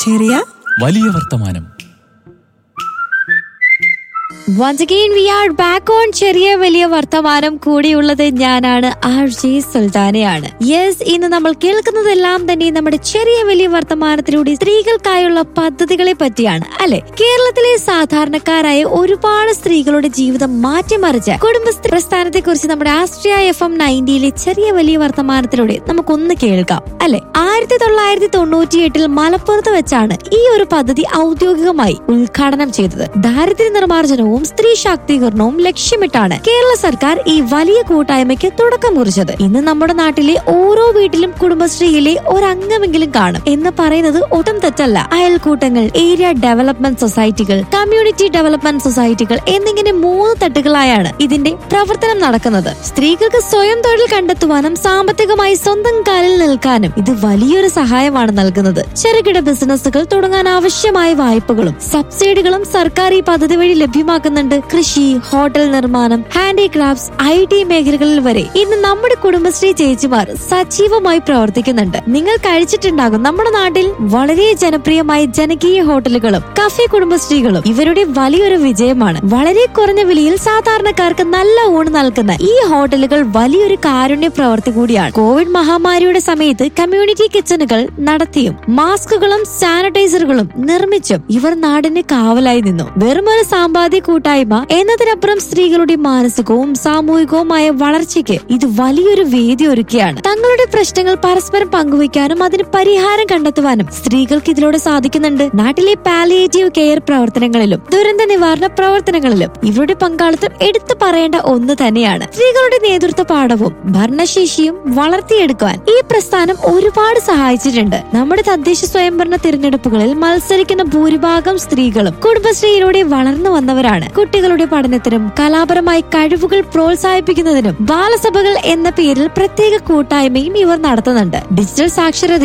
ചെറിയ വലിയ വർത്തമാനം once again we are back on ചെറിയ വലിയ വർത്തമാനം കൂടിയുള്ളത് ഞാനാണ് ആർ ജെ സുൽത്താനയാണ് യെസ് ഇന്ന് നമ്മൾ കേൾക്കുന്നതെല്ലാം തന്നെ നമ്മുടെ ചെറിയ വലിയ വർത്തമാനത്തിലൂടെ സ്ത്രീകൾക്കായുള്ള പദ്ധതികളെ പറ്റിയാണ് അല്ലെ കേരളത്തിലെ സാധാരണക്കാരായ ഒരുപാട് സ്ത്രീകളുടെ ജീവിതം മാറ്റിമറിച്ച കുടുംബശ്രീ പ്രസ്ഥാനത്തെ കുറിച്ച് നമ്മുടെ ആസ്ട്രിയ എഫ് എം നയൻറ്റിയിലെ ചെറിയ വലിയ വർത്തമാനത്തിലൂടെ നമുക്കൊന്ന് കേൾക്കാം അല്ലെ ആയിരത്തി തൊള്ളായിരത്തി തൊണ്ണൂറ്റി എട്ടിൽ മലപ്പുറത്ത് വെച്ചാണ് ഈ ഒരു പദ്ധതി ഔദ്യോഗികമായി ഉദ്ഘാടനം ചെയ്തത് ദാരിദ്ര്യ നിർമ്മാർജ്ജനവും സ്ത്രീ ശാക്തീകരണവും ലക്ഷ്യമിട്ടാണ് കേരള സർക്കാർ ഈ വലിയ കൂട്ടായ്മയ്ക്ക് തുടക്കം കുറിച്ചത് ഇന്ന് നമ്മുടെ നാട്ടിലെ ഓരോ വീട്ടിലും കുടുംബശ്രീയിലെ ഒരംഗമെങ്കിലും കാണും എന്ന് പറയുന്നത് ഒട്ടും തെറ്റല്ല അയൽക്കൂട്ടങ്ങൾ ഏരിയ ഡെവലപ്മെന്റ് സൊസൈറ്റികൾ കമ്മ്യൂണിറ്റി ഡെവലപ്മെന്റ് സൊസൈറ്റികൾ എന്നിങ്ങനെ മൂന്ന് തട്ടുകളായാണ് ഇതിന്റെ പ്രവർത്തനം നടക്കുന്നത് സ്ത്രീകൾക്ക് സ്വയം തൊഴിൽ കണ്ടെത്തുവാനും സാമ്പത്തികമായി സ്വന്തം കാലിൽ നിൽക്കാനും ഇത് വലിയൊരു സഹായമാണ് നൽകുന്നത് ചെറുകിട ബിസിനസ്സുകൾ തുടങ്ങാൻ ആവശ്യമായ വായ്പകളും സബ്സിഡികളും സർക്കാർ ഈ പദ്ധതി വഴി ലഭ്യമാക്കുന്നുണ്ട് കൃഷി ഹോട്ടൽ നിർമ്മാണം ഹാൻഡിക്രാഫ്റ്റ്സ് ഐ ടി മേഖലകളിൽ വരെ ഇന്ന് നമ്മുടെ കുടുംബശ്രീ ചേച്ചിമാർ സജീവമായി പ്രവർത്തിക്കുന്നുണ്ട് നിങ്ങൾ കഴിച്ചിട്ടുണ്ടാകും നമ്മുടെ നാട്ടിൽ വളരെ ജനപ്രിയമായ ജനകീയ ഹോട്ടലുകളും കഫേ കുടുംബശ്രീകളും ഇവരുടെ വലിയൊരു വിജയമാണ് വളരെ കുറഞ്ഞ വിലയിൽ സാധാരണക്കാർക്ക് നല്ല ഊണ് നൽകുന്ന ഈ ഹോട്ടലുകൾ വലിയൊരു കാരുണ്യ പ്രവർത്തി കൂടിയാണ് കോവിഡ് മഹാമാരിയുടെ സമയത്ത് കമ്മ്യൂണിറ്റി കിച്ചണുകൾ നടത്തിയും മാസ്കുകളും സാനിറ്റൈസറുകളും നിർമ്മിച്ചും ഇവർ നാടിന് കാവലായി നിന്നു വെറുമൊരു സാമ്പാദ്യ കൂട്ടായ്മ എന്നതിനപ്പുറം സ്ത്രീകളുടെ മാനസികവും സാമൂഹികവുമായ വളർച്ചയ്ക്ക് ഇത് വലിയൊരു വേദി ഒരുക്കുകയാണ് തങ്ങളുടെ പ്രശ്നങ്ങൾ പരസ്പരം പങ്കുവയ്ക്കാനും അതിന് പരിഹാരം കണ്ടെത്തുവാനും സ്ത്രീകൾക്ക് ഇതിലൂടെ സാധിക്കുന്നുണ്ട് നാട്ടിലെ പാലിയേറ്റീവ് കെയർ പ്രവർത്തനങ്ങളിലും ദുരന്ത നിവാരണ പ്രവർത്തനങ്ങളിലും ഇവരുടെ പങ്കാളിത്തം എടുത്തു പറയേണ്ട ഒന്ന് തന്നെയാണ് സ്ത്രീകളുടെ നേതൃത്വ പാഠവും ഭരണശേഷിയും വളർത്തിയെടുക്കുവാൻ ഈ പ്രസ്ഥാനം ഒരുപാട് സഹായിച്ചിട്ടുണ്ട് നമ്മുടെ തദ്ദേശ സ്വയംഭരണ തിരഞ്ഞെടുപ്പുകളിൽ മത്സരിക്കുന്ന ഭൂരിഭാഗം സ്ത്രീകളും കുടുംബശ്രീയിലൂടെ വളർന്നു വന്നവരാണ് കുട്ടികളുടെ പഠനത്തിനും കലാപരമായ കഴിവുകൾ പ്രോത്സാഹിപ്പിക്കുന്നതിനും ബാലസഭകൾ എന്ന പേരിൽ പ്രത്യേക കൂട്ടായ്മയും ഇവർ നടത്തുന്നുണ്ട് ഡിജിറ്റൽ സാക്ഷരത